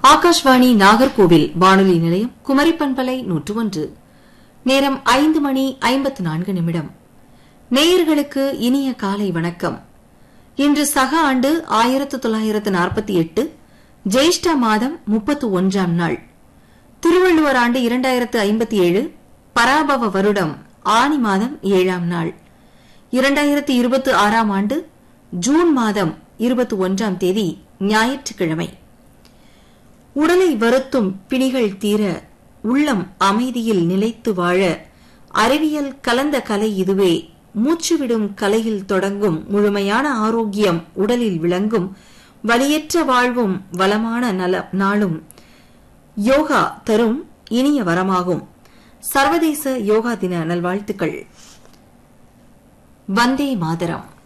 ஆகாஷ்வாணி நாகர்கோவில் வானொலி நிலையம் குமரி பண்பலை நூற்று ஒன்று நேரம் ஐந்து மணி ஐம்பத்து நான்கு நிமிடம் நேயர்களுக்கு இனிய காலை வணக்கம் இன்று சக ஆண்டு ஆயிரத்து தொள்ளாயிரத்து நாற்பத்தி எட்டு ஜெயிஷ்ட மாதம் முப்பத்து ஒன்றாம் நாள் திருவள்ளுவர் ஆண்டு இரண்டாயிரத்து ஐம்பத்தி ஏழு பராபவ வருடம் ஆனி மாதம் ஏழாம் நாள் இரண்டாயிரத்து இருபத்தி ஆறாம் ஆண்டு ஜூன் மாதம் இருபத்தி ஒன்றாம் தேதி ஞாயிற்றுக்கிழமை உடலை வருத்தும் பிணிகள் தீர உள்ளம் அமைதியில் நிலைத்து வாழ அறிவியல் கலந்த கலை இதுவே மூச்சுவிடும் கலையில் தொடங்கும் முழுமையான ஆரோக்கியம் உடலில் விளங்கும் வலியற்ற வாழ்வும் வளமான நல நாளும் யோகா தரும் இனிய வரமாகும் சர்வதேச யோகா தின நல்வாழ்த்துக்கள் வந்தே மாதரம்